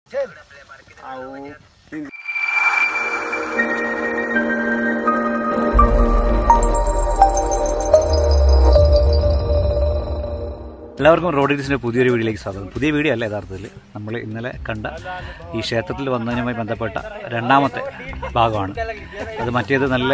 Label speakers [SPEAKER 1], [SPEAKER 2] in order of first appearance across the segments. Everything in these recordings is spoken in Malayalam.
[SPEAKER 1] എല്ലാവർക്കും റോഡ് ഡീസിൻ്റെ പുതിയൊരു വീഡിയോയിലേക്ക് സ്വാഗതം പുതിയ വീഡിയോ അല്ല യഥാർത്ഥത്തിൽ നമ്മൾ ഇന്നലെ കണ്ട ഈ ക്ഷേത്രത്തിൽ വന്നതിനുമായി ബന്ധപ്പെട്ട രണ്ടാമത്തെ ഭാഗമാണ് അത് മറ്റേത് നല്ല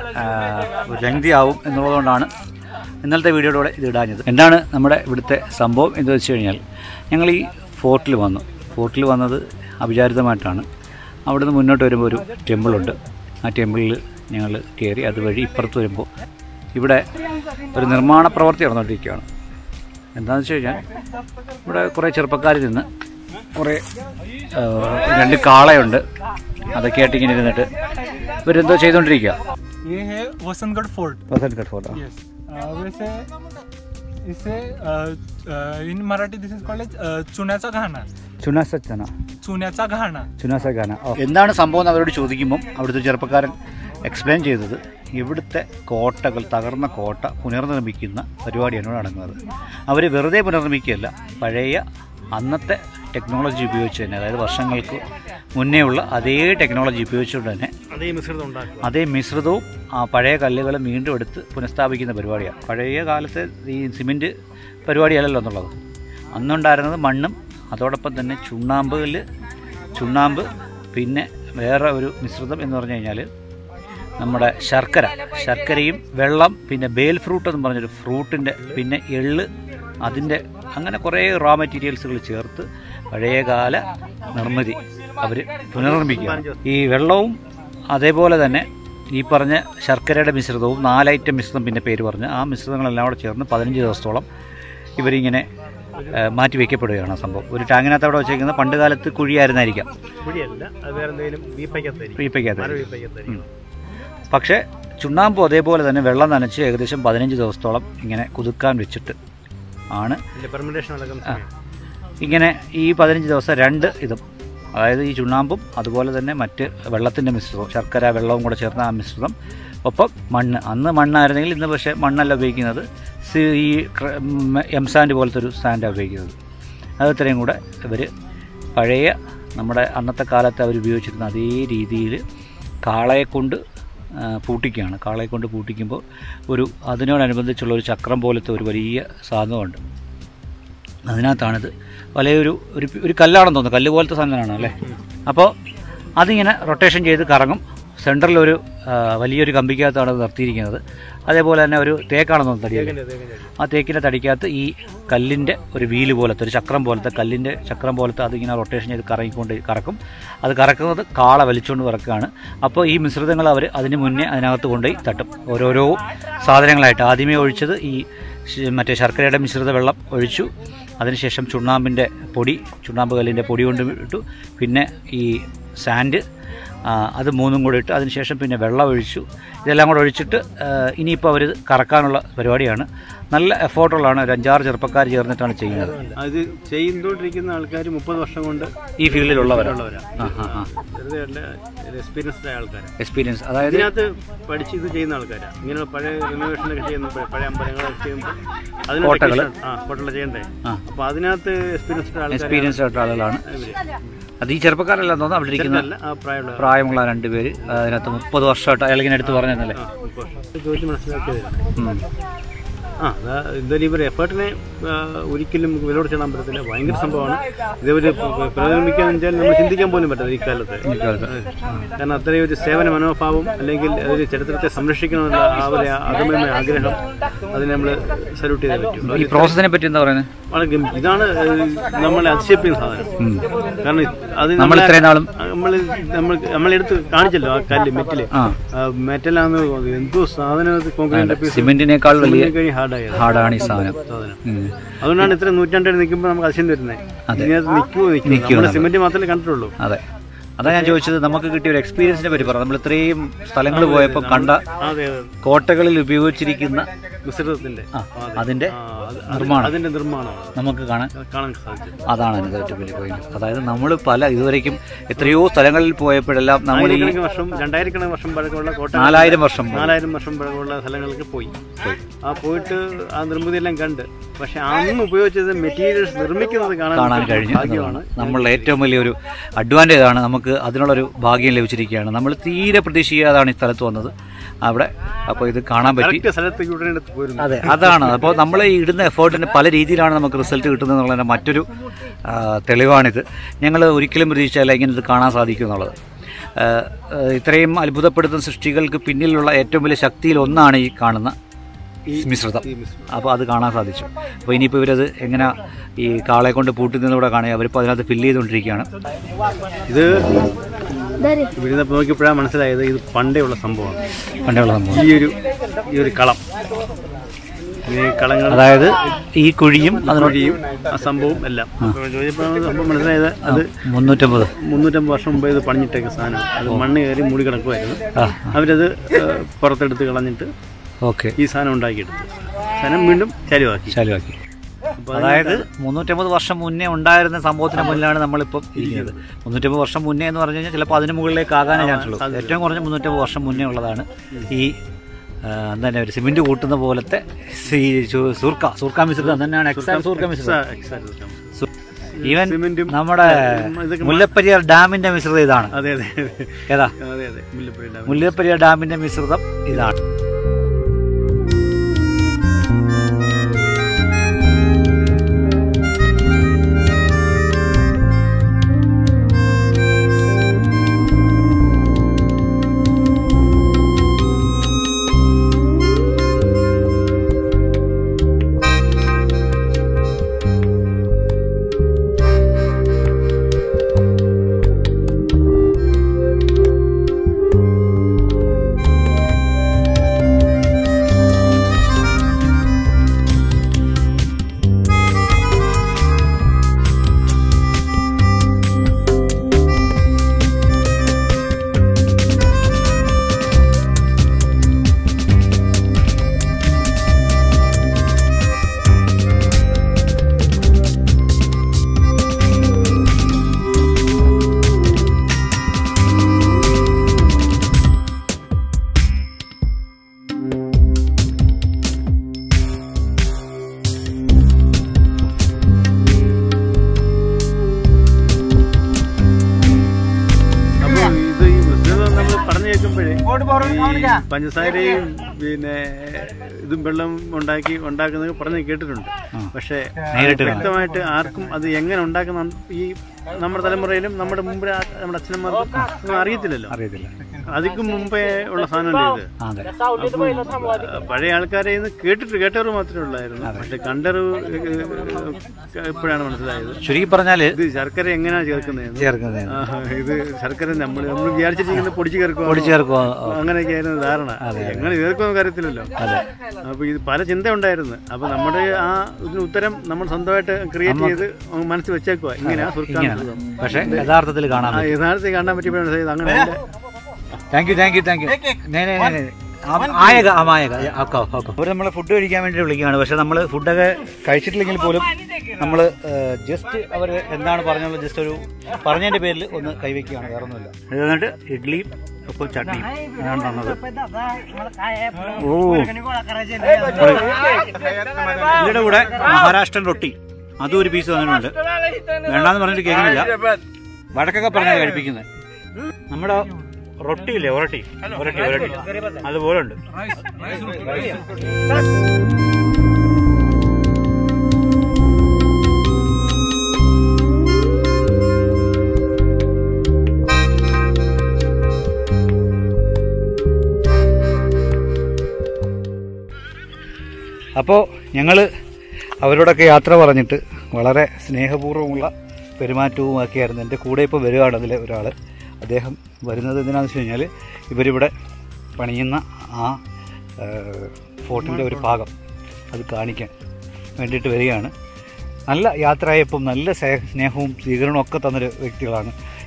[SPEAKER 1] ലെങ്തി ആവും എന്നുള്ളതുകൊണ്ടാണ് ഇന്നലത്തെ വീഡിയോയുടെ ഇത് ഇടാഞ്ഞത് എന്താണ് നമ്മുടെ ഇവിടുത്തെ സംഭവം എന്ന് വെച്ച് കഴിഞ്ഞാൽ ഞങ്ങൾ ഈ ഫോർട്ടിൽ വന്നു ഫോർട്ടിൽ വന്നത് അവിചാരിതമായിട്ടാണ് അവിടുന്ന് മുന്നോട്ട് വരുമ്പോൾ ഒരു ടെമ്പിളുണ്ട് ആ ടെമ്പിളിൽ ഞങ്ങൾ കയറി അതുവഴി ഇപ്പുറത്ത് വരുമ്പോൾ ഇവിടെ ഒരു നിർമ്മാണ പ്രവൃത്തി നടന്നുകൊണ്ടിരിക്കുകയാണ് എന്താണെന്ന് വെച്ച് കഴിഞ്ഞാൽ ഇവിടെ കുറേ ചെറുപ്പക്കാർ നിന്ന് കുറേ ആ, രണ്ട് കാളയുണ്ട് അതൊക്കെ ആയിട്ട് ഇങ്ങനെ ഇരുന്നിട്ട് ഇവരെന്തോ ചെയ്തുകൊണ്ടിരിക്കുക
[SPEAKER 2] ये है Vasantgad fort
[SPEAKER 1] Vasantgad fort
[SPEAKER 2] yes वैसे इसे in Marathi this is called चुन्याचा घाणा
[SPEAKER 1] ചുനാസച്ചന
[SPEAKER 2] चुन्याचा घाणा
[SPEAKER 1] ചുനാസഗാന എന്താണ് സംഭവം എന്ന് അവരോട് ചോദിക്കുമ്പം അവിടുത്തെ ചെറുപ്പക്കാരൻ എക്സ്പ്ലെയിൻ ചെയ്തത് ഇവിടുത്തെ കോട്ടകൾ തകർന്ന കോട്ട പുനർനിർമ്മിക്കുന്ന പരിപാടിയാണ് ഇവിടെ നടക്കുന്നത് അവർ വെറുതെ പുനർനിർമ്മിക്കുകയല്ല പഴയ അന്നത്തെ ടെക്നോളജി ഉപയോഗിച്ച് തന്നെ അതായത് വർഷങ്ങൾക്ക് മുന്നേ ഉള്ള അതേ ടെക്നോളജി ഉപയോഗിച്ചുകൊണ്ട് തന്നെ
[SPEAKER 3] അതേ മിശ്രിതം ഉണ്ടാക്കും
[SPEAKER 1] അതേ മിശ്രിതവും ആ പഴയ കല്ലുകൾ വീണ്ടും എടുത്ത് പുനഃസ്ഥാപിക്കുന്ന പരിപാടിയാണ് പഴയ കാലത്തെ ഈ സിമെൻറ്റ് പരിപാടിയല്ലല്ലോ എന്നുള്ളത് അന്നുണ്ടായിരുന്നത് മണ്ണും അതോടൊപ്പം തന്നെ ചുണ്ണാമ്പുകളിൽ ചുണ്ണാമ്പ് പിന്നെ വേറെ ഒരു മിശ്രിതം എന്ന് പറഞ്ഞു കഴിഞ്ഞാൽ നമ്മുടെ ശർക്കര ശർക്കരയും വെള്ളം പിന്നെ ബേൽ ഫ്രൂട്ട് എന്ന് പറഞ്ഞൊരു ഫ്രൂട്ടിൻ്റെ പിന്നെ എള്ള് അതിൻ്റെ അങ്ങനെ കുറേ റോ മെറ്റീരിയൽസുകൾ ചേർത്ത് പഴയകാല നിർമ്മിതി അവർ പുനർനിർമ്മിക്കുക ഈ വെള്ളവും അതേപോലെ തന്നെ ഈ പറഞ്ഞ ശർക്കരയുടെ മിശ്രിതവും നാല് ഐറ്റം മിശ്രിതം പിന്നെ പേര് പറഞ്ഞ് ആ മിശ്രിതങ്ങളെല്ലാം കൂടെ ചേർന്ന് പതിനഞ്ച് ദിവസത്തോളം ഇവരിങ്ങനെ ഏഹ്, മാറ്റി വയ്ക്കപ്പെടുകയാണ് ആ സംഭവം ഒരു ടാങ്ങിനകത്ത് അവിടെ വെച്ചേക്കുന്നത് പണ്ട് കാലത്ത് കുഴിയായിരുന്നായിരിക്കാം
[SPEAKER 3] കുഴിയല്ല അത് വേറെ എന്തെങ്കിലും വീപ്പയ്ക്കത്തായിരിക്കും
[SPEAKER 1] വീപ്പയ്ക്കകത്ത്
[SPEAKER 3] മര വീപ്പയ്ക്കത്തായിരിക്കും
[SPEAKER 1] പക്ഷേ ചുണ്ണാമ്പും അതേപോലെ തന്നെ വെള്ളം നനച്ച് ഏകദേശം പതിനഞ്ച് ദിവസത്തോളം ഇങ്ങനെ കുതുക്കാൻ വെച്ചിട്ട് ആണ്
[SPEAKER 3] ഇതിന്റെ പെർമിറ്റേഷൻ നടക്കുന്ന സമയം
[SPEAKER 1] ഇങ്ങനെ ഈ പതിനഞ്ച് ദിവസം രണ്ട് ഇതും അതായത് ഈ ചുണ്ണാമ്പും അതുപോലെ തന്നെ മറ്റ് വെള്ളത്തിൻ്റെ മിശ്രിതവും ശർക്കര വെള്ളവും കൂടെ ചേർന്ന ആ മിശ്രിതം ഒപ്പം മണ്ണ് അന്ന് മണ്ണായിരുന്നെങ്കിൽ ഇന്ന് പക്ഷേ മണ്ണല്ല ഉപയോഗിക്കുന്നത് സി- ഈ ക്ര- ഉം, എം സാൻഡ് പോലത്തെ ഒരു സാൻഡാണ് ഉപയോഗിക്കുന്നത് അത് ഇത്രയും കൂടെ ഇവർ പഴയ നമ്മുടെ അന്നത്തെ കാലത്ത് അവർ ഉപയോഗിച്ചിരുന്ന അതേ രീതിയിൽ കാളയെ കൊണ്ട് ആ, പൂട്ടിക്കുകയാണ് കാളയെ കൊണ്ട് പൂട്ടിക്കുമ്പോൾ ഒരു അതിനോടനുബന്ധിച്ചുള്ള ഒരു ചക്രം പോലത്തെ ഒരു വലിയ സാധനമുണ്ട് അതിനകത്താണിത് വലിയൊരു ഒരു ഒരു കല്ലാണെന്ന് തോന്നുന്നു കല്ല് പോലത്തെ സാധനമാണ് അല്ലേ അപ്പോൾ അതിങ്ങനെ റൊട്ടേഷൻ ചെയ്ത് കറങ്ങും സെൻറ്ററിൽ ഒരു ആ, വലിയൊരു കമ്പിക്കകത്താണ് അത് നിർത്തിയിരിക്കുന്നത് അതേപോലെ തന്നെ ഒരു തേക്കാണെന്ന് തോന്നുന്നു തടിയൊക്കെ ആ തേക്കിൻ്റെ തടിക്കകത്ത് ഈ കല്ലിൻ്റെ ഒരു വീല് പോലത്തെ ഒരു ചക്രം പോലത്തെ കല്ലിൻ്റെ ചക്രം പോലത്തെ അതിങ്ങനെ റൊട്ടേഷൻ ചെയ്ത് കറങ്ങിക്കൊണ്ട് കറക്കും അത് കറക്കുന്നത് കാള വലിച്ചുകൊണ്ട് കറക്കുകയാണ് അപ്പോൾ ഈ മിശ്രിതങ്ങൾ അവർ അതിന് മുന്നേ അതിനകത്ത് കൊണ്ടുപോയി തട്ടും ഓരോരോ സാധനങ്ങളായിട്ട് ആദ്യമേ ഒഴിച്ചത് ഈ ശ- മറ്റേ ശർക്കരയുടെ മിശ്രിത വെള്ളം ഒഴിച്ചു അതിനുശേഷം ചുണ്ണാമ്പിൻ്റെ പൊടി ചുണ്ണാമ്പ് കല്ലിൻ്റെ പൊടി കൊണ്ട് ഇട്ടു പിന്നെ ഈ സാൻഡ് ആ, അത് മൂന്നും കൂടി ഇട്ട് അതിനുശേഷം പിന്നെ വെള്ളം ഒഴിച്ചു ഇതെല്ലാം കൂടെ ഒഴിച്ചിട്ട് ആ, ഇനിയിപ്പോൾ അവർ കറക്കാനുള്ള പരിപാടിയാണ് നല്ല എഫോർട്ടുള്ളതാണ് ഒരു അഞ്ചാറ് ചെറുപ്പക്കാർ ചേർന്നിട്ടാണ് ചെയ്യുന്നത്
[SPEAKER 3] അത് ചെയ്തുകൊണ്ടിരിക്കുന്ന ആൾക്കാർ മുപ്പത് വർഷം കൊണ്ട്
[SPEAKER 1] ഈ ഫീൽഡിലുള്ളവരാണ്
[SPEAKER 3] ഉള്ളവരാ
[SPEAKER 1] ആ ആ ആ
[SPEAKER 3] വെറുതെ അല്ല എക്സ്പീരിയൻസ്ഡ് ആയ ആൾക്കാരാണ്
[SPEAKER 1] എക്സ്പീരിയൻസ് അതായത്
[SPEAKER 3] ഇതിനകത്ത് പഠിച്ച് ഇത് ചെയ്യുന്ന ആൾക്കാരാണ് ഇങ്ങനെ പഴയ റിനോവേഷനൊക്കെ ചെയ്യുന്ന പഴയ- പഴയ അമ്പലങ്ങളൊക്കെ ചെയ്യുമ്പോൾ അതിന്
[SPEAKER 1] കോട്ടകള്.
[SPEAKER 3] technician- ആ കോട്ടകൾ ചെയ്യണ്ടേ
[SPEAKER 1] ആ.
[SPEAKER 3] അപ്പോൾ അതിനകത്ത് എക്സ്പീരിയൻസ്ഡ് ആൾക്കാർ
[SPEAKER 1] എക്സ്പീരിയൻസ് ആയിട്ടുള്ള ആളുകളാണ് അത് ഈ ചെറുപ്പക്കാരെല്ലാം തോന്നുന്നു അവിടെ ഇരിക്കുന്ന
[SPEAKER 3] അല്ല ആ പ്രായമുള്ള
[SPEAKER 1] പ്രായമുള്ള രണ്ടുപേര് അതിനകത്ത് മുപ്പത് വർഷമായിട്ട് അയാളിങ്ങനെ എടുത്ത് പറഞ്ഞതല്ലേ
[SPEAKER 3] ആ, മുപ്പത് വർഷം. ചോദിച്ച് മനസ്സിലാക്കിയതാണ് ആ അതാ എന്തായാലും ഇവർ എഫേർട്ടിനെ ആ, ഒരിക്കലും നമുക്ക് വില കൊടുത്തിടാൻ പറ്റത്തില്ല ഭയങ്കര സംഭവമാണ് ഇതേപോലെ പ്രകടിപ്പിക്കാൻ വെച്ചാൽ നമ്മൾ ചിന്തിക്കാൻ പോലും പറ്റില്ല ഇക്കാലത്ത് കാരണം അത്രയും ഒരു സേവന മനോഭാവം അല്ലെങ്കിൽ ഒരു ചരിത്രത്തെ സംരക്ഷിക്കണമെന്നുള്ള ആ ഒരു അകമയ ആഗ്രഹം അതിനെ നമ്മൾ സല്യൂട്ട് ചെയ്തേ പറ്റും
[SPEAKER 1] ഈ പ്രോസസ്സിനെ പറ്റി എന്താ പറയുന്നത്
[SPEAKER 3] വളരെ ഗംഭീ- ഇതാണ് ഏഹ്, നമ്മളെ അതിശയിപ്പിക്കുന്ന സാധനം കാരണം അത്
[SPEAKER 1] നമ്മൾ ഇത്രയും നാളും
[SPEAKER 3] നമ്മൾ നമ്മൾ നമ്മളെടുത്ത് കാണിച്ചല്ലോ ആ കല്ല് മെറ്റല്
[SPEAKER 1] ആ
[SPEAKER 3] മെറ്റലാന്ന് എന്തോ സാധനം കോൺക്രീറ്റ് പീസ്
[SPEAKER 1] സിമെന്റിനേക്കാൾ വലിയ
[SPEAKER 3] കഴിഞ്ഞ് ഹാർഡായത്
[SPEAKER 1] ഹാർഡാണ് ഈ സാധനം
[SPEAKER 3] സാധനം
[SPEAKER 1] ഉം.
[SPEAKER 3] അതുകൊണ്ടാണ് ഇത്ര നൂറ്റാണ്ടായിട്ട് നിൽക്കുമ്പോൾ നമുക്ക് അതിശയം വരുന്നത് ഇതിനകത്ത് നിൽക്കുമോ നിൽക്കുമോ നമ്മൾ സിമെന്റ് മാത്രമേ കണ്ടിട്ടുള്ളൂ
[SPEAKER 1] അതെ അതാ ഞാൻ ചോദിച്ചത് നമുക്ക് കിട്ടിയ ഒരു എക്സ്പീരിയൻസിനെ പറ്റി പറഞ്ഞു നമ്മൾ ഇത്രയും സ്ഥലങ്ങൾ പോയപ്പോൾ കണ്ട
[SPEAKER 3] അതെ അതെ
[SPEAKER 1] കോട്ടകളിൽ ഉപയോഗിച്ചിരിക്കുന്ന
[SPEAKER 3] മിശ്രിതത്തിന്റെ
[SPEAKER 1] ആ, അതിന്റെ
[SPEAKER 3] ആ, അത് അത്
[SPEAKER 1] നിർമ്മാണം.
[SPEAKER 3] അതിന്റെ നിർമ്മാണമാണ്
[SPEAKER 1] നമുക്ക് കാണാൻ
[SPEAKER 3] കാണാൻ സാധിച്ചത്
[SPEAKER 1] അതാണ് അതിന്റെ ഏറ്റവും വലിയ പോയിന്റ് അതായത് നമ്മൾ പല ഇതുവരേക്കും എത്രയോ സ്ഥലങ്ങളിൽ പോയപ്പോഴെല്ലാം നമ്മൾ ഈ
[SPEAKER 3] ആയിരക്കണക്കിന് വർഷം രണ്ടായിരക്കണക്കിന് വർഷം പഴക്കമുള്ള കോട്ട
[SPEAKER 1] നാലായിരം വർഷം മുമ്പ്
[SPEAKER 3] നാലായിരം വർഷം പഴക്കമുള്ള സ്ഥലങ്ങൾക്ക് പോയി ആ പോയിട്ട് ആ നിർമ്മിതിയെല്ലാം കണ്ട് പക്ഷെ അന്ന് ഉപയോഗിച്ചത് മെറ്റീരിയൽസ് നിർമ്മിക്കുന്നത് കാണാൻ
[SPEAKER 1] കാണാൻ
[SPEAKER 3] പറ്റുന്ന
[SPEAKER 1] കഴിഞ്ഞു
[SPEAKER 3] ഭാഗ്യമാണ്
[SPEAKER 1] നമ്മളുടെ ഏറ്റവും വലിയൊരു അഡ്വാൻറ്റേജ് ആണ് നമുക്ക് അതിനുള്ളൊരു ഭാഗ്യം ലഭിച്ചിരിക്കുകയാണ് നമ്മൾ തീരെ പ്രതീക്ഷിക്കാതാണ് ഈ സ്ഥലത്ത് വന്നത് അവിടെ അപ്പോൾ ഇത് കാണാൻ പറ്റി
[SPEAKER 3] കറക്റ്റ് സ്ഥലത്തേക്ക് ഉടനെ എടുത്ത് പോരുന്നു
[SPEAKER 1] അതെ അതാണ് അപ്പോൾ നമ്മൾ ഈ ഇടുന്ന എഫേർട്ടിന് പല രീതിയിലാണ് നമുക്ക് റിസൾട്ട് കിട്ടുന്നത് എന്നുള്ളതിൻ്റെ മറ്റൊരു ആ, തെളിവാണിത് ഞങ്ങൾ ഒരിക്കലും പ്രതീക്ഷിച്ചാൽ ഇങ്ങനെ ഇത് കാണാൻ സാധിക്കും എന്നുള്ളത് ആ, ആ, ഇത്രയും അത്ഭുതപ്പെടുത്തുന്ന സൃഷ്ടികൾക്ക് പിന്നിലുള്ള ഏറ്റവും വലിയ ശക്തിയിൽ ഒന്നാണ് ഈ കാണുന്ന ഈ മിശ്രിതം
[SPEAKER 3] ഈ മിശ്രിതം.
[SPEAKER 1] അപ്പോൾ അത് കാണാൻ സാധിച്ചു അപ്പോൾ ഇനിയിപ്പോൾ ഇവരത് എങ്ങനെ ഈ കാളെ കൊണ്ട് പൂട്ടുന്നതോടെ കാണുക അവരിപ്പോൾ അതിനകത്ത് ഫില്ല് ചെയ്തുകൊണ്ടിരിക്കുകയാണ്
[SPEAKER 3] ഇത് ഇവിടുന്ന് നോക്കിയപ്പോഴാണ് മനസ്സിലായത് ഇത് പണ്ടേ ഉള്ള സംഭവമാണ്
[SPEAKER 1] പണ്ടുള്ള സംഭവം
[SPEAKER 3] ഈ ഒരു ഈ ഒരു കളം ഈ കളങ്ങൾ
[SPEAKER 1] അതായത് ഈ കുഴിയും അതിനോട്
[SPEAKER 3] വഴിയും ആ സംഭവം എല്ലാം അപ്പോൾ ചോദിച്ചപ്പോഴാണ് സംഭവം മനസ്സിലായത് അത്
[SPEAKER 1] മുന്നൂറ്റമ്പത്
[SPEAKER 3] മുന്നൂറ്റമ്പത് വർഷം മുമ്പ് ഇത് പണിഞ്ഞിട്ടേക്ക് സാധനം അത് മണ്ണ് കയറി മൂടി കിടക്കുമായിരുന്നു
[SPEAKER 1] ആ
[SPEAKER 3] അവരത് ഏഹ്, പുറത്തെടുത്ത് കളഞ്ഞിട്ട്
[SPEAKER 1] ഓക്കെ
[SPEAKER 3] ഈ സാധനം ഉണ്ടാക്കിയെടുത്തു സാധനം വീണ്ടും ചരിവാക്കി
[SPEAKER 1] ശാലുവാക്കി അതായത് മുന്നൂറ്റമ്പത് വർഷം മുന്നേ ഉണ്ടായിരുന്ന സംഭവത്തിന് മുന്നിലാണ് നമ്മളിപ്പം ഇരിക്കുന്നത് മുന്നൂറ്റമ്പത് വർഷം മുന്നേ എന്ന് പറഞ്ഞു കഴിഞ്ഞാൽ ചിലപ്പോൾ അതിന് മുകളിലേക്ക് ആകാനേ ചാൻസ് ഉള്ളൂ ഏറ്റവും കുറഞ്ഞ മുന്നൂറ്റമ്പത് വർഷം മുന്നേ ഉള്ളതാണ് ഈ ആ, എന്താ തന്നെ ഒരു സിമെന്റ് കൂട്ടുന്ന പോലത്തെ ഈ ചു- സൂർക്ക സൂർക്ക മിശ്രിതം തന്നെയാണ് എക്സാക്ട് സൂർക്ക മിശ്രിതം ഈവൻ
[SPEAKER 3] സിമെന്റും
[SPEAKER 1] നമ്മുടെ
[SPEAKER 3] ഇതൊക്കെ
[SPEAKER 1] മുല്ലപ്പെരിയാർ ഡാമിന്റെ മിശ്രിതം ഇതാണ്
[SPEAKER 3] അതെ അതെ അതെ
[SPEAKER 1] ഏതാ
[SPEAKER 3] അതെ അതെ മുല്ലപ്പള്ളി ഡാം
[SPEAKER 1] മുല്ലപ്പെരിയാർ ഡാമിന്റെ മിശ്രിതം ഇതാണ്
[SPEAKER 3] അപ്പോൾ ഇത് ഈ മിശ്രിതം നമ്മൾ പറഞ്ഞു കേൾക്കുമ്പോഴേ ഈ പഞ്ചസാരയും പിന്നെ ഇതും വെള്ളം ഉണ്ടാക്കി ഉണ്ടാക്കുന്നത് പറഞ്ഞ് കേട്ടിട്ടുണ്ട് പക്ഷേ
[SPEAKER 1] നേരിട്ട്
[SPEAKER 3] വ്യക്തമായിട്ട് ആർക്കും അത് എങ്ങനെ ഉണ്ടാക്കുന്ന ഈ നമ്മുടെ തലമുറയിലും നമ്മുടെ മുമ്പ് നമ്മുടെ അച്ഛനന്മാർക്കും ഒന്നും അറിയത്തില്ലല്ലോ
[SPEAKER 1] അറിയത്തില്ല
[SPEAKER 3] അതിക്കും മുമ്പേ ഉള്ള സാധനമല്ലേ ഇത്
[SPEAKER 1] അതെ
[SPEAKER 3] അപ്പം, ആ, പഴയ ആൾക്കാരെ ഇന്ന് കേട്ടിട്ട് കേട്ടവർ മാത്രമേ ഉള്ളായിരുന്നു പക്ഷെ കണ്ടറിവ് എപ്പോഴാണ് മനസ്സിലായത്
[SPEAKER 1] ചുരുക്കി പറഞ്ഞാല്
[SPEAKER 3] ഇത് ശർക്കര എങ്ങനെയാണ് ചേർക്കുന്നത്
[SPEAKER 1] ചേർക്കുന്നത്
[SPEAKER 3] ഇത് ശർക്കര നമ്മൾ നമ്മൾ വിചാരിച്ചിരിക്കുന്നത് പൊടിച്ച് ചേർക്കുക
[SPEAKER 1] പൊടി ചേർക്കുക
[SPEAKER 3] അങ്ങനെയൊക്കെ ആയിരുന്നു ധാരണ എങ്ങനെ ചേർക്കുമെന്ന് അറിയത്തില്ലല്ലോ അപ്പൊ ഇത് പല ചിന്ത ഉണ്ടായിരുന്നു അപ്പൊ നമ്മുടെ ആ ഇതിന് ഉത്തരം നമ്മൾ സ്വന്തമായിട്ട് ക്രിയേറ്റ് ചെയ്ത് മനസ്സിൽ വെച്ചേക്കുക ഇങ്ങനെയാ സുർക്കാൻ
[SPEAKER 1] പക്ഷെ യഥാർത്ഥത്തിൽ കാണാൻ
[SPEAKER 3] ആ യഥാർത്ഥത്തിൽ കാണാൻ പറ്റിയപ്പോഴാണ് മനസ്സിലായത് അങ്ങനെ അതിന്റെ
[SPEAKER 1] thank you thank you thank you ആയക ആ മായക ആക്കോ ആക്കോ അവർ നമ്മളെ ഫുഡ് കഴിക്കാൻ വേണ്ടി വിളിക്കുകയാണ് പക്ഷെ നമ്മൾ ഫുഡൊക്കെ കഴിച്ചിട്ടില്ലെങ്കിൽ പോലും നമ്മൾ ജസ്റ്റ് അവർ എന്താണ് പറഞ്ഞുള്ളത് ജസ്റ്റ് ഒരു പറഞ്ഞതിന്റെ പേരിൽ ഒന്ന് കൈവയ്ക്കുകയാണ് വേറെ ഒന്നുമില്ല ഇത് വന്നിട്ട് ഇഡ്ഡലിയും ഒപ്പം ചട്നിയും അതാണ് തന്നത് ഓ ഇതിന്റെ കൂടെ മഹാരാഷ്ട്രൻ റൊട്ടി അതും ഒരു പീസ് തന്നിട്ടുണ്ട് വേണ്ടാന്ന് പറഞ്ഞിട്ട് കേൾക്കുന്നില്ല വടക്കൊക്കെ പറഞ്ഞാൽ കഴിപ്പിക്കുന്നത് നമ്മുടെ റൊട്ടി ഇല്ലേ ഒരട്ടി ഒരട്ടി ഒരട്ടി അതുപോലെ ഉണ്ട് അപ്പോൾ ഞങ്ങൾ അവരോടൊക്കെ യാത്ര പറഞ്ഞിട്ട് വളരെ സ്നേഹപൂർവ്വമുള്ള പെരുമാറ്റവും ഒക്കെയായിരുന്നു എൻ്റെ കൂടെ ഇപ്പോൾ വരികയാണ് അതിലെ ഒരാൾ അദ്ദേഹം വരുന്നത് എന്തിനാണെന്ന് വെച്ച് കഴിഞ്ഞാൽ ഇവരിവിടെ പണിയുന്ന ആ ഫോർട്ടിൻ്റെ ഒരു ഭാഗം അത് കാണിക്കാൻ വേണ്ടിയിട്ട് വരികയാണ് നല്ല യാത്രയായപ്പം നല്ല സ്നേ- സ്നേഹവും സ്വീകരണവും ഒക്കെ തന്നൊരു വ്യക്തികളാണ്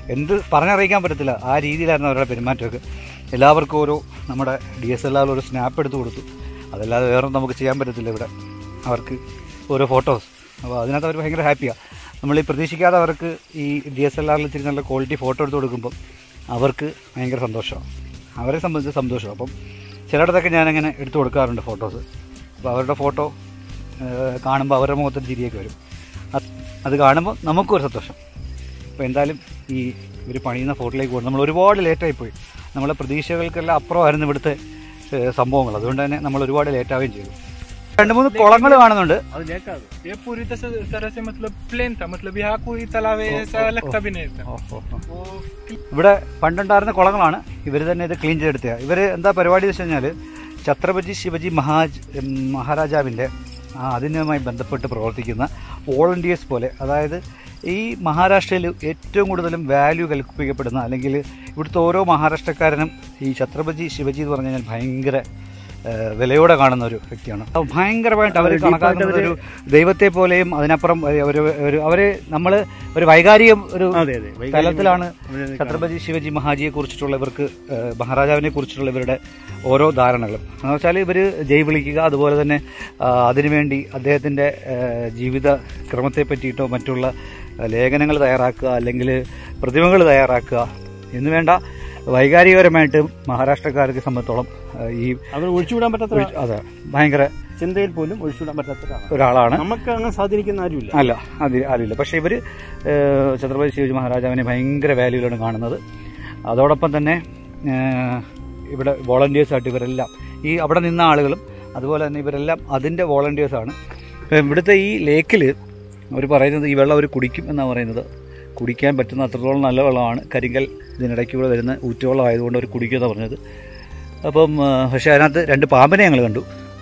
[SPEAKER 4] എന്ത് പറഞ്ഞറിയിക്കാൻ പറ്റത്തില്ല ആ രീതിയിലായിരുന്നു അവരുടെ പെരുമാറ്റമൊക്കെ എല്ലാവർക്കും ഓരോ നമ്മുടെ ഡി എസ് എൽ ആറിൽ ഒരു സ്നാപ്പ് എടുത്ത് കൊടുത്തു അതല്ലാതെ വേറെ നമുക്ക് ചെയ്യാൻ പറ്റത്തില്ല ഇവിടെ അവർക്ക് ഓരോ ഫോട്ടോസ് അപ്പോൾ അതിനകത്ത് അവർ ഭയങ്കര ഹാപ്പിയാണ് നമ്മൾ ഈ പ്രതീക്ഷിക്കാതെ അവർക്ക് ഈ ഡി എസ് എൽ ആറിൽ ഇച്ചിരി നല്ല ക്വാളിറ്റി ഫോട്ടോ എടുത്ത് കൊടുക്കുമ്പോൾ അവർക്ക് ഭയങ്കര സന്തോഷമാണ് അവരെ സംബന്ധിച്ച് സന്തോഷം അപ്പം ചിലയിടത്തൊക്കെ ഞാനങ്ങനെ എടുത്തു കൊടുക്കാറുണ്ട് ഫോട്ടോസ് അപ്പോൾ അവരുടെ ഫോട്ടോ കാണുമ്പോൾ അവരുടെ മുഖത്തൊരു ചിരിയൊക്കെ വരും അത് അത് കാണുമ്പോൾ നമുക്കും ഒരു സന്തോഷം അപ്പോൾ എന്തായാലും ഈ ഇവർ പണിയുന്ന ഫോട്ടോയിലേക്ക് പോകും നമ്മൾ ഒരുപാട് ലേറ്റായി പോയി നമ്മളെ പ്രതീക്ഷകൾക്കെല്ലാം അപ്പുറമായിരുന്നു ഇവിടുത്തെ ഏഹ്, സംഭവങ്ങൾ അതുകൊണ്ട് തന്നെ നമ്മൾ ഒരുപാട് ലേറ്റാവുകയും ചെയ്തു രണ്ട് മൂന്ന് കുളങ്ങൾ കാണുന്നുണ്ട്
[SPEAKER 3] അത് ലേക്കാത്
[SPEAKER 2] ये पूरी तरह तरह से मतलब प्लेन था मतलब यहाँ कोई तालाब है ऐसा लगता भी नहीं था वो
[SPEAKER 4] ഇവിടെ പണ്ടുണ്ടായിരുന്ന കുളങ്ങളാണ് ഇവർ തന്നെ ഇത് ക്ലീൻ ചെയ്തെടുത്തത് ഇവർ എന്താ പരിപാടി വെച്ച് കഴിഞ്ഞാൽ ഛത്രപതി ശിവജി മഹാജ് ഉം, മഹാരാജാവിൻ്റെ ആ, അതിനുമായി ബന്ധപ്പെട്ട് പ്രവർത്തിക്കുന്ന വോളണ്ടിയേഴ്സ് പോലെ അതായത് ഈ മഹാരാഷ്ട്രയിൽ ഏറ്റവും കൂടുതലും വാല്യൂ കൽപ്പിക്കപ്പെടുന്ന അല്ലെങ്കിൽ ഇവിടുത്തെ ഓരോ മഹാരാഷ്ട്രക്കാരനും ഈ ഛത്രപതി ശിവജി എന്ന് പറഞ്ഞു കഴിഞ്ഞാൽ ഭയങ്കര ഏഹ്, വിലയോടെ കാണുന്ന ഒരു വ്യക്തിയാണ് അപ്പോൾ ഭയങ്കരമായിട്ട് അവർ കണക്കാക്കുന്നത് ഒരു ദൈവത്തെ പോലെയും അതിനപ്പുറം ഒരു ഒരു അവര് നമ്മൾ ഒരു വൈകാരിക ഒരു
[SPEAKER 3] അതെ അതെ
[SPEAKER 4] തലത്തിലാണ് ഛത്രപതി ശിവജി മഹാജിയെ കുറിച്ചിട്ടുള്ള ഇവർക്ക് ഏഹ്, മഹാരാജാവിനെ കുറിച്ചിട്ടുള്ള ഇവരുടെ ഓരോ ധാരണകളും എന്ന് വെച്ചാൽ ഇവർ ജയ് വിളിക്കുക അതുപോലെ തന്നെ ആ, അതിനുവേണ്ടി അദ്ദേഹത്തിൻ്റെ ഏഹ്, ജീവിത ക്രമത്തെ പറ്റിയിട്ടോ മറ്റുള്ള ഏഹ്, ലേഖനങ്ങൾ തയ്യാറാക്കുക അല്ലെങ്കിൽ പ്രതിമകൾ തയ്യാറാക്കുക എന്ന് വേണ്ട വൈകാരികപരമായിട്ട് മഹാരാഷ്ട്രക്കാർക്ക് സംബന്ധിച്ചോളം ഏഹ്, ഈ
[SPEAKER 3] അവർ ഒഴിച്ചുവിടാൻ പറ്റാത്ത
[SPEAKER 4] ഒഴിച്ച്- അതെ ഭയങ്കര
[SPEAKER 3] ചിന്തയിൽ പോലും ഒഴിച്ചുവിടാൻ പറ്റാത്ത ഒരാളാണ്
[SPEAKER 4] ഒരാളാണ്
[SPEAKER 3] നമുക്ക് അങ്ങനെ സ്വാധീനിക്കുന്ന ആരുമില്ല
[SPEAKER 4] അല്ല അത് അറിയില്ല പക്ഷേ ഇവർ ഛത്രപതി ശിവജി മഹാരാജാവിനെ ഭയങ്കര വാല്യൂലാണ് കാണുന്നത് അതോടൊപ്പം തന്നെ ഏഹ്, ഇവിടെ വോളണ്ടിയേഴ്സായിട്ട് ഇവരെല്ലാം ഈ അവിടെ നിന്ന ആളുകളും അതുപോലെ തന്നെ ഇവരെല്ലാം അതിൻ്റെ വോളണ്ടിയേഴ്സാണ് ഇപ്പം ഇവിടുത്തെ ഈ ലേക്കിൽ അവർ പറയുന്നത് ഈ വെള്ളം അവർ കുടിക്കും എന്നാണ് പറയുന്നത് കുടിക്കാൻ പറ്റുന്ന അത്രത്തോളം നല്ല വെള്ളമാണ് കരിങ്കൽ ഇതിനിടയ്ക്കൂടെ വരുന്ന ഊറ്റുവെള്ളം ആയതുകൊണ്ട് അവർ കുടിക്കുമെന്നാണ് പറഞ്ഞത് അപ്പം ആ, പക്ഷേ അതിനകത്ത് രണ്ട് പാമ്പിനെ ഞങ്ങൾ കണ്ടു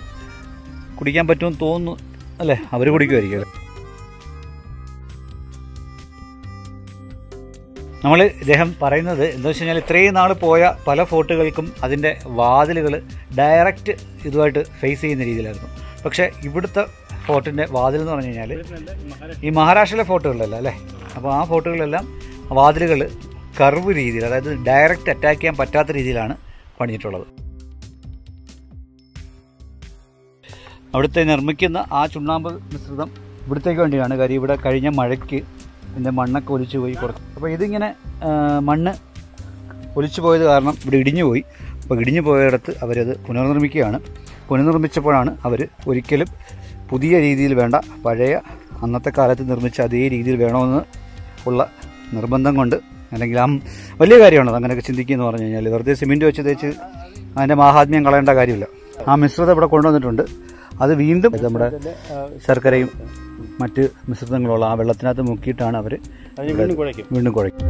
[SPEAKER 4] കുടിക്കാൻ പറ്റുമെന്ന് തോന്നുന്നു അല്ലേ അവർ കുടിക്കുമായിരിക്കും അല്ലേ നമ്മൾ ഇദ്ദേഹം പറയുന്നത് എന്താ വെച്ച് കഴിഞ്ഞാൽ ഇത്രയും നാൾ പോയ പല ഫോർട്ടുകൾക്കും അതിൻ്റെ വാതിലുകൾ ഡയറക്റ്റ് ഇതുമായിട്ട് ഫേസ് ചെയ്യുന്ന രീതിയിലായിരുന്നു പക്ഷേ ഇവിടുത്തെ ഫോർട്ടിൻ്റെ വാതിൽ എന്ന് പറഞ്ഞു കഴിഞ്ഞാൽ ഈ മഹാരാഷ്ട്രയിലെ ഫോർട്ടുകളിലല്ല അല്ലേ അപ്പോൾ ആ ഫോർട്ടുകളിലെല്ലാം വാതിലുകൾ കർവ് രീതിയിൽ അതായത് ഡയറക്റ്റ് അറ്റാക്ക് ചെയ്യാൻ പറ്റാത്ത രീതിയിലാണ് പണിഞ്ഞിട്ടുള്ളത് അവിടുത്തെ നിർമ്മിക്കുന്ന ആ ചുണ്ണാമ്പ് മിശ്രിതം ഇവിടത്തേക്ക് വേണ്ടിയാണ് കാര്യം ഇവിടെ കഴിഞ്ഞ മഴയ്ക്ക് ഇതിൻ്റെ മണ്ണൊക്കെ ഒലിച്ചു പോയി കുറച്ച് അപ്പോൾ ഇതിങ്ങനെ ആ, മണ്ണ് ഒലിച്ചു പോയത് കാരണം ഇവിടെ ഇടിഞ്ഞു പോയി അപ്പോൾ ഇടിഞ്ഞു പോയിടത്ത് അവരത് പുനർനിർമ്മിക്കുകയാണ് പുനർനിർമ്മിച്ചപ്പോഴാണ് അവർ ഒരിക്കലും പുതിയ രീതിയിൽ വേണ്ട പഴയ അന്നത്തെ കാലത്ത് നിർമ്മിച്ച അതേ രീതിയിൽ വേണമെന്ന് ഉള്ള നിർബന്ധം കൊണ്ട് അല്ലെങ്കിൽ ആ വലിയ കാര്യമാണ് അങ്ങനെയൊക്കെ ചിന്തിക്കുക എന്ന് പറഞ്ഞു കഴിഞ്ഞാൽ വെറുതെ സിമെൻറ്റ് വെച്ച് തേച്ച് അതിൻ്റെ മാഹാത്മ്യം കളയേണ്ട കാര്യമില്ല ആ മിശ്രിതം ഇവിടെ കൊണ്ടുവന്നിട്ടുണ്ട് അത് വീണ്ടും ഇത് നമ്മുടെ ശർക്കരയും മറ്റ് മിശ്രിതങ്ങളുള്ള ആ വെള്ളത്തിനകത്ത് മുക്കിയിട്ടാണ് അവർ
[SPEAKER 3] അതിന് വീണ്ടും കുഴയ്ക്കും
[SPEAKER 4] വീണ്ടും കുഴയ്ക്കും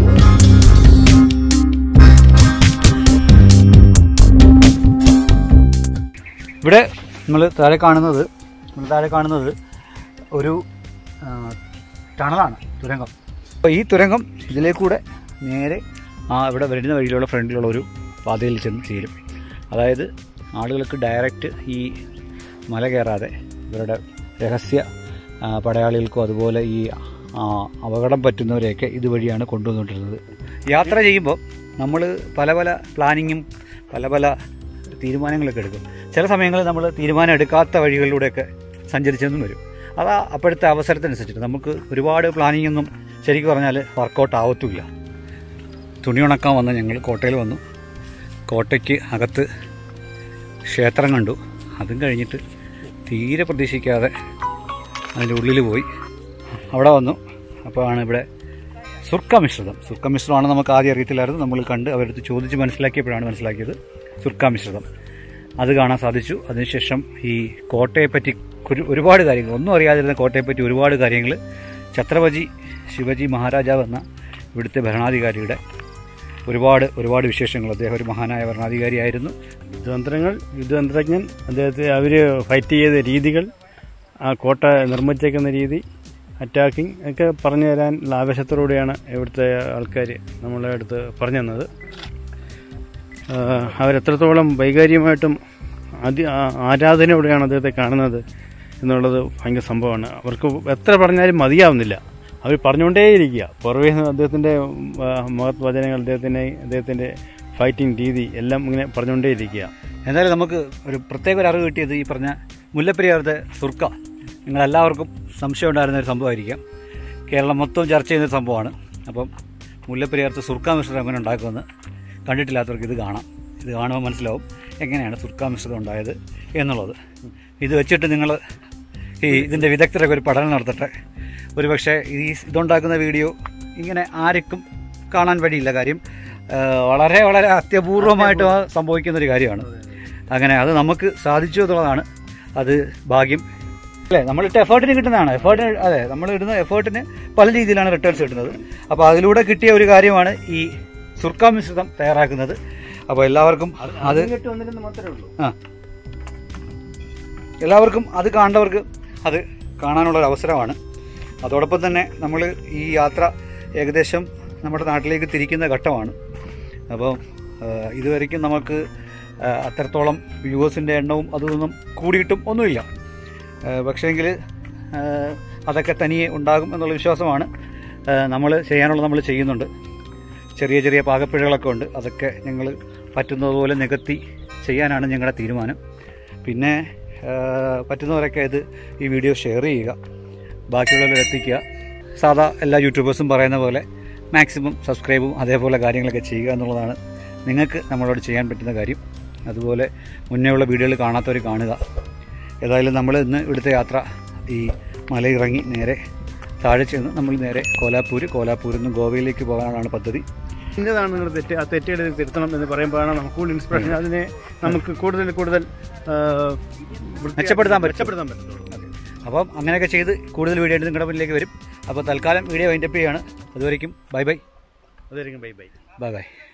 [SPEAKER 4] ഇവിടെ നമ്മൾ താഴെ കാണുന്നത് നമ്മൾ താഴെ കാണുന്നത് ഒരു ആ, ടണലാണ് തുരങ്കം അപ്പോൾ ഈ തുരങ്കം ഇതിലേക്കൂടെ നേരെ ആ ഇവിടെ വരുന്ന വഴിയിലുള്ള ഫ്രണ്ടിലുള്ള ഒരു പാതയിൽ ചെന്ന് തീരും അതായത് ആളുകൾക്ക് ഡയറക്റ്റ് ഈ മല കയറാതെ ഇവരുടെ രഹസ്യ ആ, പടയാളികൾക്കും അതുപോലെ ഈ ആ, അപകടം പറ്റുന്നവരെയൊക്കെ ഇതുവഴിയാണ് കൊണ്ടുവന്നുകൊണ്ടിരുന്നത് യാത്ര ചെയ്യുമ്പോൾ നമ്മൾ പല പല പ്ലാനിങ്ങും പല പല തീരുമാനങ്ങളൊക്കെ എടുക്കും ചില സമയങ്ങളിൽ നമ്മൾ തീരുമാനം എടുക്കാത്ത വഴികളിലൂടെയൊക്കെ സഞ്ചരിച്ചെന്നും വരും അത് ആ അപ്പോഴത്തെ അവസരത്തിനനുസരിച്ചിട്ട് നമുക്ക് ഒരുപാട് പ്ലാനിംഗ് ഒന്നും ശരിക്കും പറഞ്ഞാൽ വർക്കൗട്ട് ആവത്തുമില്ല തുണി ഉണക്കാൻ വന്ന് ഞങ്ങൾ കോട്ടയിൽ വന്നു കോട്ടയ്ക്ക് അകത്ത് ക്ഷേത്രം കണ്ടു അതും കഴിഞ്ഞിട്ട് തീരെ പ്രതീക്ഷിക്കാതെ അതിൻ്റെ ഉള്ളിൽ പോയി അവിടെ വന്നു അപ്പോഴാണ് ഇവിടെ സുർക്ക മിശ്രിതം സുർക്ക മിശ്രിതമാണ് നമുക്ക് ആദ്യം അറിയത്തില്ലായിരുന്നു നമ്മൾ കണ്ട് അവരടുത്ത് ചോദിച്ച് മനസ്സിലാക്കിയപ്പോഴാണ് മനസ്സിലാക്കിയത് സുർക്ക മിശ്രിതം അത് കാണാൻ സാധിച്ചു അതിനുശേഷം ഈ കോട്ടയെപ്പറ്റി ഒരു- ഒരുപാട് കാര്യങ്ങൾ ഒന്നും അറിയാതിരുന്ന കോട്ടയെപ്പറ്റി ഒരുപാട് കാര്യങ്ങൾ ഛത്രപതി ശിവജി മഹാരാജാവ് എന്ന ഇവിടുത്തെ ഭരണാധികാരിയുടെ ഒരുപാട് ഒരുപാട് വിശേഷങ്ങൾ അദ്ദേഹം ഒരു മഹാനായ ഭരണാധികാരിയായിരുന്നു
[SPEAKER 3] യുദ്ധതന്ത്രങ്ങൾ യുദ്ധതന്ത്രജ്ഞൻ അദ്ദേഹത്തെ അവർ ഫൈറ്റ് ചെയ്ത രീതികൾ ആ കോട്ട നിർമ്മിച്ചേക്കുന്ന രീതി അറ്റാക്കിംഗ് ഒക്കെ പറഞ്ഞു തരാനുള്ള ആവേശത്തോടുകൂടിയാണ് ഇവിടുത്തെ ആൾക്കാർ നമ്മളെ അടുത്ത് പറഞ്ഞു തന്നത് ആ, അവരെത്രത്തോളം വൈകാരികമായിട്ടും അതി ആ- ആരാധനയോടെയാണ് അദ്ദേഹത്തെ കാണുന്നത് എന്നുള്ളത് ഭയങ്കര സംഭവമാണ് അവർക്ക് എത്ര പറഞ്ഞാലും മതിയാവുന്നില്ല അവർ പറഞ്ഞുകൊണ്ടേയിരിക്കുക പുറമേ നിന്ന് അദ്ദേഹത്തിൻ്റെ മഹത് വചനങ്ങൾ അദ്ദേഹത്തിൻ്റെ അദ്ദേഹത്തിൻ്റെ ഫൈറ്റിംഗ് രീതി എല്ലാം ഇങ്ങനെ പറഞ്ഞുകൊണ്ടേയിരിക്കുക
[SPEAKER 4] എന്തായാലും നമുക്ക് ഒരു പ്രത്യേക ഒരു അറിവ് കിട്ടിയത് ഈ പറഞ്ഞ മുല്ലപ്പെരിയാറത്തെ സുർക്ക നിങ്ങളെല്ലാവർക്കും സംശയം ഉണ്ടായിരുന്ന ഒരു സംഭവമായിരിക്കാം കേരളം മൊത്തം ചർച്ച ചെയ്യുന്ന ഒരു സംഭവമാണ് അപ്പം മുല്ലപ്പെരിയാറത്തെ സുർക്ക മിശ്രിതം എങ്ങനെ ഉണ്ടാക്കുമെന്ന് കണ്ടിട്ടില്ലാത്തവർക്ക് ഇത് കാണാം ഇത് കാണുമ്പോൾ മനസ്സിലാവും എങ്ങനെയാണ് സുർക്ക മിശ്രിതം ഉണ്ടായത് എന്നുള്ളത് ഇത് വെച്ചിട്ട് നിങ്ങൾ ഈ ഇതിൻ്റെ വിദഗ്ധരൊക്കെ ഒരു പഠനം നടത്തട്ടെ ഒരു പക്ഷേ ഈ ഇതുണ്ടാക്കുന്ന വീഡിയോ ഇങ്ങനെ ആർക്കും കാണാൻ വഴിയില്ല കാര്യം ആ, വളരെ വളരെ അത്യപൂർവമായിട്ട് സംഭവിക്കുന്ന ഒരു കാര്യമാണ് അങ്ങനെ അത് നമുക്ക് സാധിച്ചു എന്നുള്ളതാണ് അത് ഭാഗ്യം അല്ലേ നമ്മളിട്ട് എഫേർട്ടിന് കിട്ടുന്നതാണ് എഫേർട്ടിന് അതെ നമ്മൾ ഇടുന്ന എഫേർട്ടിന് പല രീതിയിലാണ് റിട്ടേൺസ് കിട്ടുന്നത് അപ്പോൾ അതിലൂടെ കിട്ടിയ ഒരു കാര്യമാണ് ഈ സുർക്ക മിശ്രിതം തയ്യാറാക്കുന്നത് അപ്പോൾ എല്ലാവർക്കും അത്
[SPEAKER 3] വന്നിരുന്ന മാത്രമേ ഉള്ളൂ
[SPEAKER 4] ആ എല്ലാവർക്കും അത് കാണേണ്ടവർക്ക് അത് കാണാനുള്ള ഒരു അവസരമാണ് അതോടൊപ്പം തന്നെ നമ്മൾ ഈ യാത്ര ഏകദേശം നമ്മുടെ നാട്ടിലേക്ക് തിരിക്കുന്ന ഘട്ടമാണ് അപ്പോൾ ഇതുവരെയ്ക്കും നമുക്ക് ആ, അത്രത്തോളം വ്യൂവേഴ്സിൻ്റെ എണ്ണവും അതൊന്നും കൂടിയിട്ടും ഒന്നുമില്ല പക്ഷേങ്കിൽ അതൊക്കെ തനിയെ ഉണ്ടാകും എന്നുള്ള വിശ്വാസമാണ് നമ്മൾ ചെയ്യാനുള്ളത് നമ്മൾ ചെയ്യുന്നുണ്ട് ചെറിയ ചെറിയ പാകപ്പിഴകളൊക്കെ ഉണ്ട് അതൊക്കെ ഞങ്ങൾ പറ്റുന്നതുപോലെ നികത്തി ചെയ്യാനാണ് ഞങ്ങളുടെ തീരുമാനം പിന്നെ ആ, പറ്റുന്നവരൊക്കെ ഇത് ഈ വീഡിയോ ഷെയർ ചെയ്യുക ബാക്കിയുള്ളവർ എത്തിക്കുക സാധാ എല്ലാ യൂട്യൂബേഴ്സും പറയുന്ന പോലെ മാക്സിമം സബ്സ്ക്രൈബും അതേപോലെ കാര്യങ്ങളൊക്കെ ചെയ്യുക എന്നുള്ളതാണ് നിങ്ങൾക്ക് നമ്മളോട് ചെയ്യാൻ പറ്റുന്ന കാര്യം അതുപോലെ മുന്നേ ഉള്ള വീഡിയോകൾ കാണാത്തവർ കാണുക ഏതായാലും നമ്മൾ ഇന്ന് ഇവിടുത്തെ യാത്ര ഈ മലയിറങ്ങി നേരെ താഴെ ചെന്ന് നമ്മൾ നേരെ കോലാപ്പൂർ കോലാപ്പൂരിൽ നിന്ന് ഗോവയിലേക്ക് പോകാനാണ് പദ്ധതി
[SPEAKER 3] ഇന്നതാണ് നിങ്ങൾ തെറ്റ് ആ തെറ്റുകൾ തിരുത്തണം എന്ന് പറയുമ്പോഴാണ് നമുക്ക് കൂടുതൽ ഇൻസ്പിറേഷൻ അതിനെ നമുക്ക് കൂടുതൽ കൂടുതൽ ആ, വൃത്തിയാക്കി
[SPEAKER 4] മെച്ചപ്പെടുത്താൻ പറ്റും.
[SPEAKER 3] മെച്ചപ്പെടുത്താൻ പറ്റും
[SPEAKER 4] അപ്പം അങ്ങനെയൊക്കെ ചെയ്ത് കൂടുതൽ വീഡിയോ ആയിട്ട് നിങ്ങളുടെ മുന്നിലേക്ക് വരും അപ്പോൾ തൽക്കാലം വീഡിയോ വൈൻഡപ്പ് ചെയ്യാണ് അതുവരേക്കും ബൈ ബൈ
[SPEAKER 3] അതായിരിക്കും ബൈ ബൈ
[SPEAKER 4] ബൈ ബൈ